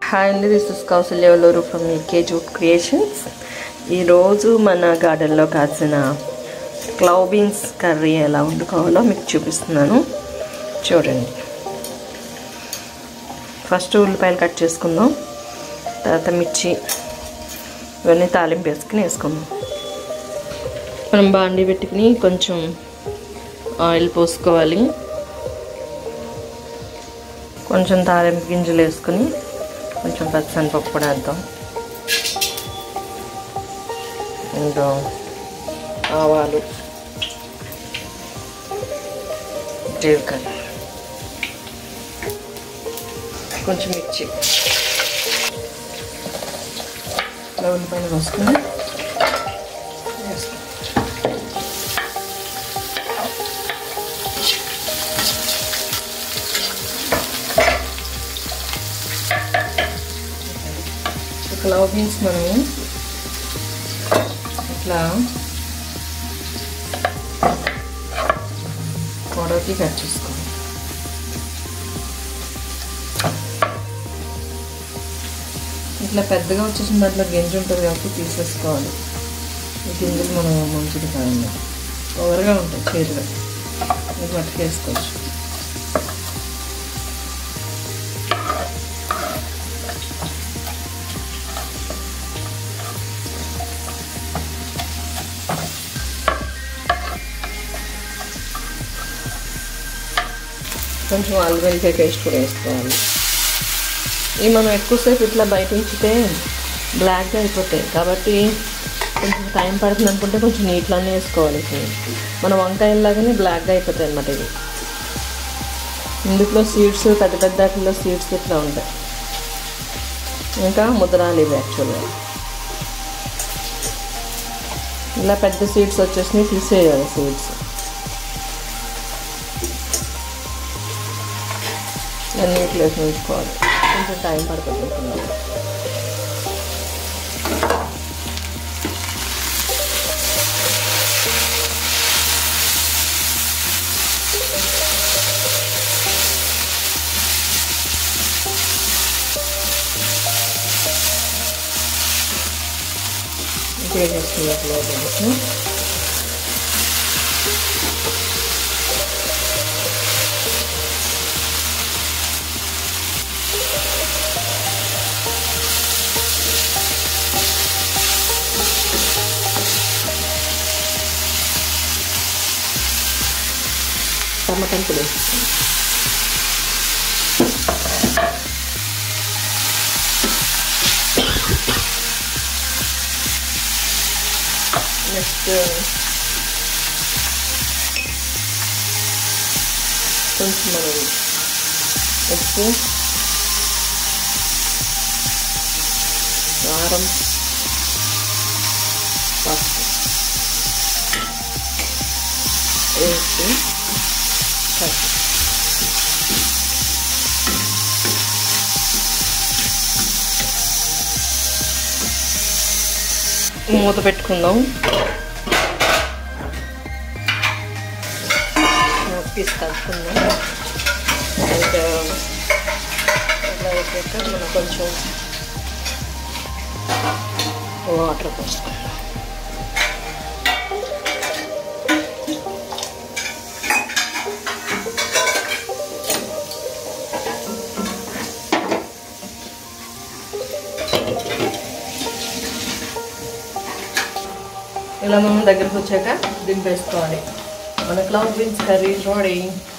hi అండి this is Kousalya Valluru from EK jute creations ఈరోజు మన గార్డెన్లో కాసిన క్లవ్ బీన్స్ కర్రీ ఎలా వండుకోవాలో మీకు చూపిస్తున్నాను చూడండి ఫస్ట్ ఉల్లిపాయలు కట్ చేసుకుందాం తర్వాత మిర్చి ఇవన్నీ తాలింపు వేసుకుని వేసుకుందాం మనం బాండి పెట్టుకుని కొంచెం ఆయిల్ పోసుకోవాలి కొంచెం తాలింపు గింజలు వేసుకుని కొంచెం పచ్చనిపప్పు కూడా వేద్దాం ఇంకా ఆవాలు జీలకర్ర కొంచెం మిర్చి లెవెన్ పైన వేసుకుని వేసుకో క్లవ్ బీన్స్ మనము ఇట్లా పొడవుకి కట్ చేసుకోవాలి ఇట్లా పెద్దగా వచ్చేసిన దాంట్లో గింజ ఉంటుంది కాబట్టి తీసేసుకోవాలి ఈ గింజలు మనం మంచిది కాదు ఓవర్గా ఉంటాయి చేతిలో ఇది పట్టుకేసుకోవచ్చు కొంచెం అల్వెల్లిపాయ పేస్ట్ కూడా వేసుకోవాలి ఇవి మనం ఎక్కువసేపు ఇట్లా బయట ఉంచితే బ్లాక్గా అయిపోతాయి కాబట్టి కొంచెం టైం పడుతుంది అనుకుంటే కొంచెం నీటిలోనే వేసుకోవాలి మన వంకాయలాగానే బ్లాక్గా అయిపోతాయి అన్నమాట ఇవి ఇందులో సీడ్స్ పెద్ద పెద్ద వాటిలో సీడ్స్ ఇట్లా ఉంటాయి ఇంకా ముద్రాలు ఇవి యాక్చువల్గా ఇలా పెద్ద సీడ్స్ వచ్చేసినాయి తీసేయాలి సీడ్స్ నీటిలో వేసి ఉంచుకోవాలి కొంచెం టైం పడుతుంది అనుకున్నాను ఇంకేం టమాటాలు కూడా వేసేస్తాను నెక్స్ట్ కొంచెం మనం ఉప్పు కారం పసుపు వేసి కలిపి మూత పెట్టుకుందాం పీస్ కలుపుకుందాం అండ్ ఇలా అయిపోయాక మనం కొంచెం వాటర్ పోసుకుందాం ఇలా మనం దగ్గరకు వచ్చాక దింపేసుకోవాలి మన క్లౌడ్ బీన్స్ కర్రీ రెడీ